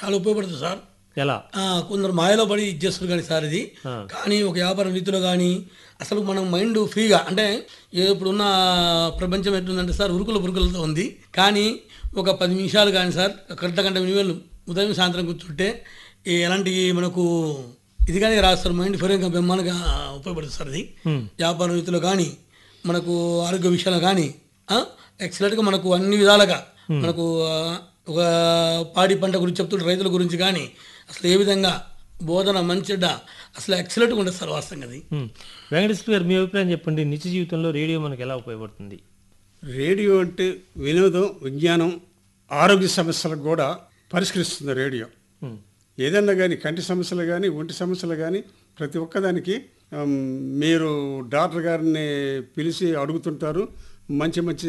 చాలా ఉపయోగపడుతుంది సార్ ఎలా ఆ, కొందరు మాయలో పడి ఇది చేస్తారు కానీ సార్ ఇది ఆ. కానీ ఒక వ్యాపార రీతిలో కానీ అసలు మనం మైండ్ ఫ్రీగా అంటే ఏ ఇప్పుడున్న ప్రపంచం ఎట్లుందంటే సార్ ఉరుకుల పురుకులతో ఉంది కానీ ఒక పది నిమిషాలు కానీ సార్ గంట గంట నిమిషాలు ఉదయం సాయంత్రం కూర్చుంటే ఈ ఎలాంటి మనకు ఇది కానీ రాదు సార్ మైండ్ ఫ్రీగా బ్రహ్మాండంగా ఉపయోగపడుతుంది సార్ ఇది హ్మ్. వ్యాపార రీతిలో కానీ మనకు ఆరోగ్య విషయాలు కానీ ఎక్సలెంట్గా మనకు అన్ని విధాలుగా మనకు ఆ, ఒక పాడి పంట గురించి చెప్తుంటే రైతుల గురించి కానీ అసలు ఏ విధంగా బోధన మంచిడ అసలు ఎక్సలెంట్గా ఉంటుంది సార్ వాస్తవంగా అది హ్మ్. వెంకటేశ్వర గారు మీ అభిప్రాయం చెప్పండి నిత్య జీవితంలో రేడియో మనకు ఎలా ఉపయోగపడుతుంది రేడియో అంటే వినోదం విజ్ఞానం ఆరోగ్య సమస్యలకు కూడా పరిష్కరిస్తుంది రేడియో హ్మ్. ఏదన్నా కానీ కంటి సమస్యలు కానీ ఒంటి సమస్యలు కానీ ప్రతి ఒక్కదానికి ఆమ్, మీరు డాక్టర్ గారిని పిలిచి అడుగుతుంటారు మంచి మంచి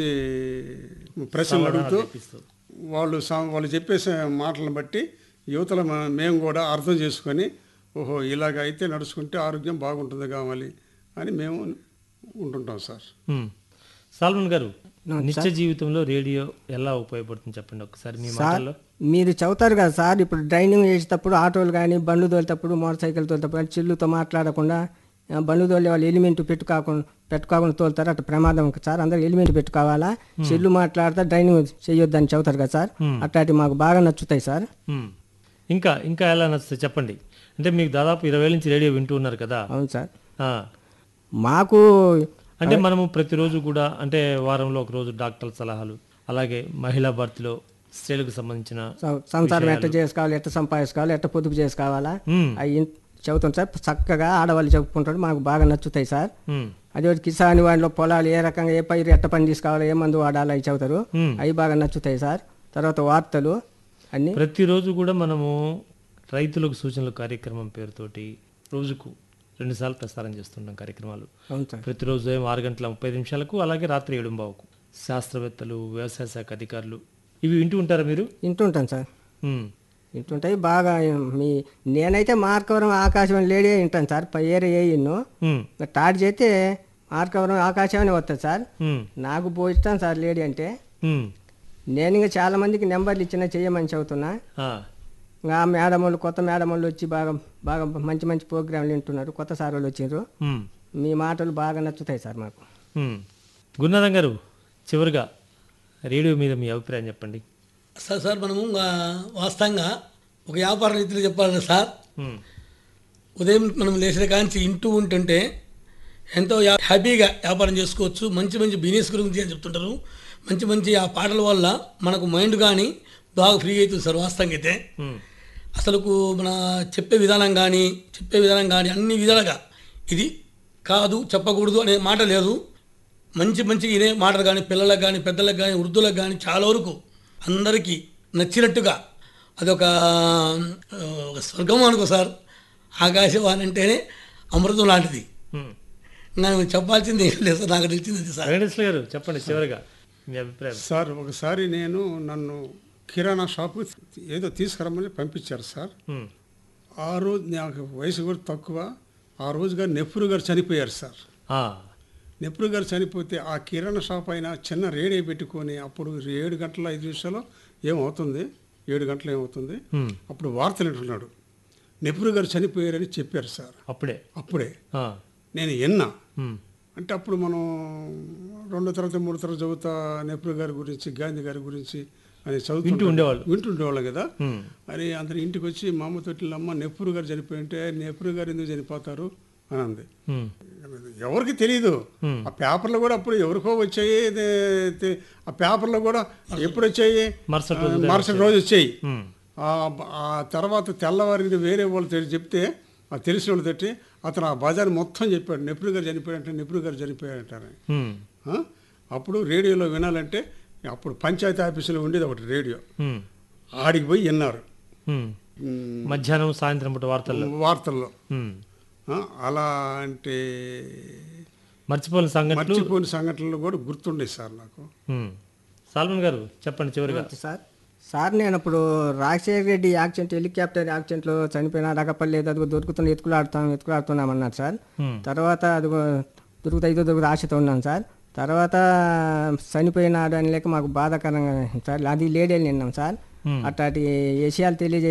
ప్రశ్నలు అడుగుతూ తెప్పిస్తారు. వాళ్ళు సా- వాళ్ళు చెప్పేసే మాటలను బట్టి యువతల మ- మేము కూడా అర్థం చేసుకొని ఓహో ఇలాగ అయితే నడుచుకుంటే ఆరోగ్యం బాగుంటుంది కావాలి అని మేము ఉంటుంటాం సార్ హ్మ్. సాల్మన్ గారు నిత్య జీవితంలో రేడియో ఎలా ఉపయోగపడుతుంది చెప్పండి ఒకసారి మీ సార్ మాటల్లో మీరు చదువుతారు కదా సార్ ఇప్పుడు డ్రైవింగ్ చేసేటప్పుడు ఆటోలు కానీ బండ్లు తోలేటప్పుడు మోటార్ సైకిల్ తోలేటప్పుడు చిల్లుతో మాట్లాడకుండా ఆ, బండ్లు తోలే వాళ్ళు ఎలిమెంట్ పెట్టుకోకుండా పెట్టుకోకుండా తోలుతారు అట్లా ప్రమాదం సార్ అందరు ఎలిమెంట్ పెట్టుకోవాలా చెల్లు మాట్లాడితే డ్రైవింగ్ చేయొద్దని చదువుతారు కదా సార్ అట్లాంటి మాకు బాగా నచ్చుతాయి సార్ హ్మ్. ఇంకా ఇంకా ఎలా నచ్చుతుంది చెప్పండి అంటే మీకు దాదాపు ఇరవై నుంచి రేడియో వింటూ ఉన్నారు కదా అవును సార్ ఆ. మాకు అంటే మనము ప్రతిరోజు కూడా అంటే వారంలో ఒక రోజు డాక్టర్ల సలహాలు అలాగే మహిళా భర్తీలో స్త్రీలకు సంబంధించిన సం- సంసారం ఎట్ట చేసుకోవాలి ఎట్ట సంపాదించుకోవాలి ఎట్ట పొదుపు చేసుకోవాలా హ్మ్. అవి చదువుతాం సార్ చక్కగా ఆడవాళ్ళు చెప్పుకుంటారు మాకు బాగా నచ్చుతాయి సార్ హ్మ్. అదే కిసాన్ వాడిలో పొలాలు ఏ రకంగా ఏ పైరు ఎట్ట పని తీసుకోవాలి ఏ మందు వాడాలి అవి చదువుతారు హ్మ్. అవి బాగా నచ్చుతాయి సార్ తర్వాత వార్తలు అన్ని ప్రతిరోజు కూడా మనము రైతులకు సూచనలు కార్యక్రమం పేరుతోటి రోజుకు రెండుసార్లు ప్రసారం చేస్తున్నాం కార్యక్రమాలు అవును సార్ ప్రతిరోజు ఉదయం ఆరు గంటల ముప్పై నిమిషాలకు అలాగే రాత్రి ఏడు బావుకు శాస్త్రవేత్తలు వ్యవసాయ శాఖ అధికారులు ఇవి వింటూ ఉంటారా మీరు వింటుంటాను సార్ హ్మ్. వింటుంటాయి బాగా మీ నేనైతే మార్కవరం ఆకాశవాణి లేడీ వింటాను సార్ పై ఏరే వేయను హ్మ్. టార్చ్ చేస్తే మార్కవరం ఆకాశవాణి వస్తుంది సార్ హ్మ్. నాకు పోయిస్తాను సార్ లేడీ అంటే హ్మ్. నేను ఇంకా చాలా మందికి నెంబర్లు ఇచ్చినా చేయమని చెబుతున్నా ఆ. ఇంకా మేడం వాళ్ళు కొత్త మేడం వాళ్ళు వచ్చి బాగా బాగా మంచి మంచి ప్రోగ్రాంలు వింటున్నారు కొత్త సార్ వాళ్ళు వచ్చిండ్రు హ్మ్. మీ మాటలు బాగా నచ్చుతాయి సార్ మాకు హ్మ్. గురునాథం గారు చివరిగా రేడియో మీద మీ అభిప్రాయం చెప్పండి సార్ సార్ మనము ఆ, వాస్తవంగా ఒక వ్యాపార రీతిలో చెప్పాలంటే సార్ హ్మ్. ఉదయం మనం లేచిన కాంచి ఇంటూ ఉంటుంటే ఎంతో యా- హ్యాపీగా వ్యాపారం చేసుకోవచ్చు మంచి మంచి బిజినెస్ గురించి అని చెప్తుంటారు మంచి మంచి ఆ పాటల వల్ల మనకు మైండ్ కానీ బాగా ఫ్రీ అవుతుంది సార్ వాస్తవంగా అయితే హ్మ్. అసలుకు మన చెప్పే విధానం కానీ చెప్పే విధానం కానీ అన్ని విధాలుగా ఇది కాదు చెప్పకూడదు అనే మాట లేదు మంచి మంచి ఇదే మాటలు కానీ పిల్లలకు కానీ పెద్దలకు కానీ వృద్ధులకు కానీ చాలా వరకు అందరికీ నచ్చినట్టుగా అదొక ఆ, ఒక స్వర్గం అనుకో సార్ ఆకాశవాణి అంటేనే అమృతం లాంటిది హ్మ్. నాకు చెప్పాల్సింది ఏం లేదు సార్ నాకు తెలిసింది అది సార్ వెంకటేశ్వర గారు చెప్పండి చివరిగా మీ అభిప్రాయం సార్ ఒకసారి నేను నన్ను కిరాణా షాపు ఏదో తీసుకురమ్మని పంపించారు సార్ హ్మ్. ఆ రోజు నాకు వయసు కూడా తక్కువ ఆ రోజు గారు నెప్పుడు గారు చనిపోయారు సార్ ఆ. నెప్పుడు గారు చనిపోతే ఆ కిరాణా షాప్ అయినా చిన్న రేడియో పెట్టుకొని అప్పుడు ఏడు గంటల ఐదు నిమిషాలు ఏమవుతుంది ఏడు గంటలు ఏమవుతుంది హ్మ్. అప్పుడు వార్తలు వింటున్నాడు నెప్పుడు గారు చనిపోయారని చెప్పారు సార్ అప్పుడే అప్పుడే ఆ. నేను విన్నా హ్మ్. అంటే అప్పుడు మనం రెండో తరగతి మూడో తరగతి చదువుతా నెహ్రూ గారి గురించి గాంధీ గారి గురించి అని చదువుతూ వింటూ ఉండేవాళ్ళు. వింటుండేవాళ్ళం కదా హ్మ్. మరి అందరి ఇంటికి వచ్చి మా అమ్మ తోటి అమ్మ నెహ్రూ గారు చనిపోయి ఉంటే నెహ్రూ గారు ఎందుకు చనిపోతారు అని అంది హ్మ్. ఎవరికి తెలియదు Hmm. ఆ పేపర్లు కూడా అప్పుడు ఎవరికో వచ్చాయి ఇది- ఇది- ఆ పేపర్లు కూడా ఎప్పుడు వచ్చాయి మరుసటి రోజు ఆ, మరుసటి రోజు వచ్చాయి హ్మ్. ఆ ఆ తర్వాత తెల్లవారికి వేరే వాళ్ళు తె- చెప్తే ఆ తెలిసిన వాళ్ళు తట్టి అతను ఆ బజార్ మొత్తం చెప్పాడు నెప్పుడు గారు చనిపోయాడంటే నెప్పుడు గారు చనిపోయాడంటారు హ్మ్. ఆ? అప్పుడు రేడియోలో వినాలంటే అప్పుడు పంచాయతీ ఆఫీసులో ఉండేది ఒకటి రేడియో హ్మ్. ఆడికి పోయి విన్నారు హ్మ్. ఉమ్, మధ్యాహ్నం సాయంత్రం పూట వార్తల్లో వార్తల్లో హ్మ్. ఆ? అలాంటి మర్చిపోయిన సంఘటనలు మర్చిపోయిన సంఘటనలు కూడా గుర్తుండే సార్ నాకు హ్మ్. సాల్మన్ గారు చెప్పండి చివరిగా సార్ సార్ నేను ఇప్పుడు రాజశేఖర రెడ్డి యాక్సిడెంట్ హెలికాప్టర్ యాక్సిడెంట్లో చనిపోయిన రకపల్లి ఏదో అదిగో దొరుకుతుంది ఎత్తుకులాడుతాం ఎత్తుకులాడుతున్నాం అన్నారు సార్ హ్మ్. తర్వాత తర్వాత అదిగో దొరుకుతా ఇదో దొరుకుతా ఆశతో ఉన్నాను సార్ తర్వాత చనిపోయినాడు అని లేక మాకు బాధాకరంగా సార్ అది లేడీ నిన్నాం సార్ హ్మ్. అట్లాంటి విషయాలు తెలియజే